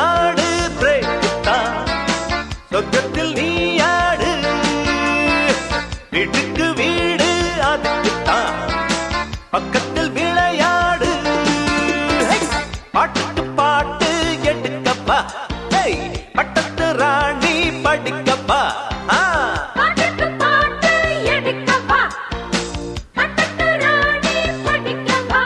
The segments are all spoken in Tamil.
நாடு பிரேக் தான் சொர்க்கத்தில் நீ ஆடு வீட்டுக்கு வீடு அதுக்குத்தான் பக்கத்தில் விளையாடு ஹை! பாட்டுக்கு பாட்டு எடுக்கப்பா ஹை! பட்டத்து ராணி படிக்கப்பா ஆ பாட்டுக்கு பாட்டு எடுக்கப்பா பட்டத்து ராணி படிக்கப்பா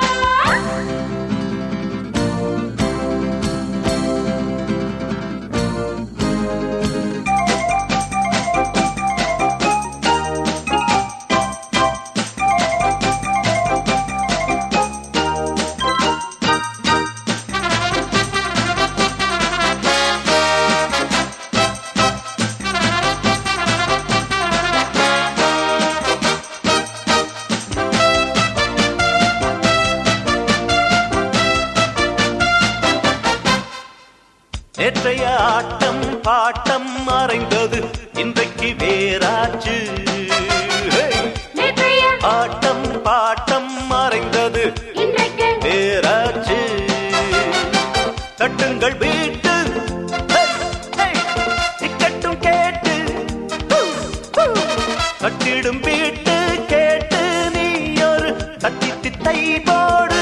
நேற்றைய ஆட்டம் பாட்டம் மறைந்தது இன்றைக்கு வேறாச்சு ஹே! நேற்றைய ஆட்டம் பாட்டம் மறைந்தது இன்றைக்கு வேறாச்சு கட்டுங்கள் வீட்டு ஹே! ஹே! டிக்கெட்டும் கேட்டு ஹூ! ஹூ! கட்டிடும் வீட்டு கேட்டு நீ ஒரு தட்டி தித்தை போடு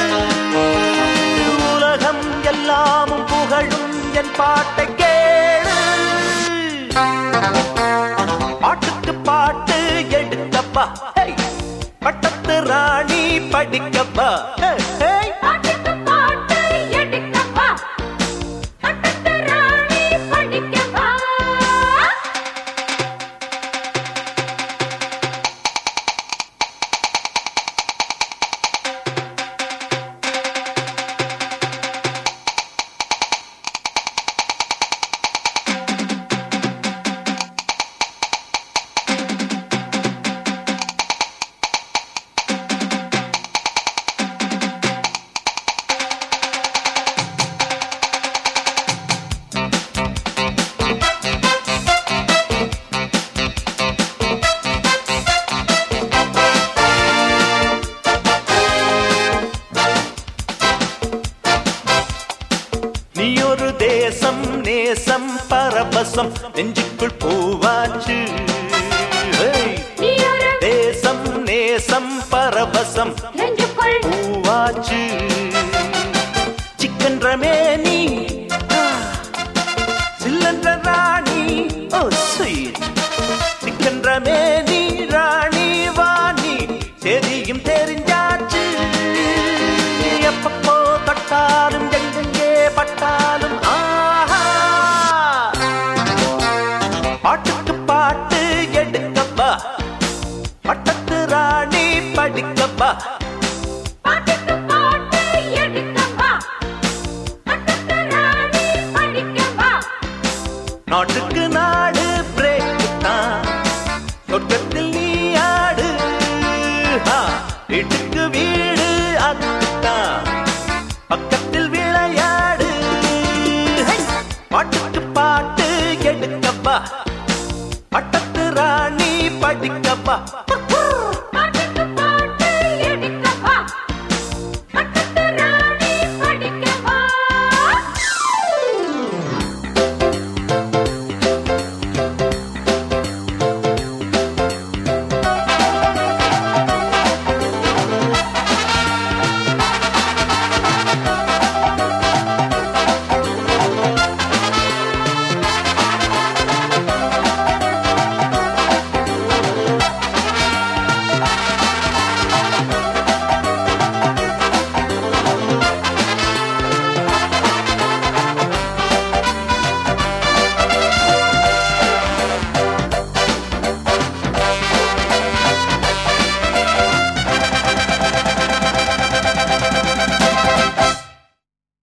உலகம் எல்லாமும் புகழும் என் பாட்டை கேளு பாட்டுக்கு பாட்டு எடுக்கப்பா ஹே! பட்டத்து ராணி படிக்கப்பா ஹே! ஹே! பாட்டுக்கு பாட்டு எடுக்கப்பா பட்டத்து ராணி படிக்கப்பா நீ ஒரு தேசம் நேசம் பரபசம் நெஞ்சுக்குள் பூவாச்சு ஹே! நீ ஒரு தேசம் நேசம் பரபசம் நெஞ்சுக்குள் பூவாச்சு சிக்கன் ரமேனி ஆ, சில்லன்ற ராணி ஓ ஸ்வீட் சிக்கன் ரமேனி ராணி வாணி தெரியும் தெரிஞ்சாச்சு எப்பப்போ தட்டாலும் எங்கெங்கே பட்டாலும் ஆஹா பாட்டுக்கு பாட்டு எடுக்கப்பா பட்டத்து ராணி படிக்கப்பா பாட்டுக்கு பாட்டு எடுக்கப்பா பட்டத்து ராணி படிக்கப்பா நாட்டுக்கு நாடு பிரேக் தான் சொர்க்கத்தில் நீ ஆடு ஆ, வீட்டுக்கு வீடு அதுதான் பக்கத்தில் விளையாடு ஹை! பாட்டுக்கு பாட்டு எடுக்கப்பா பட்டத்து ராணி படிக்கப்பா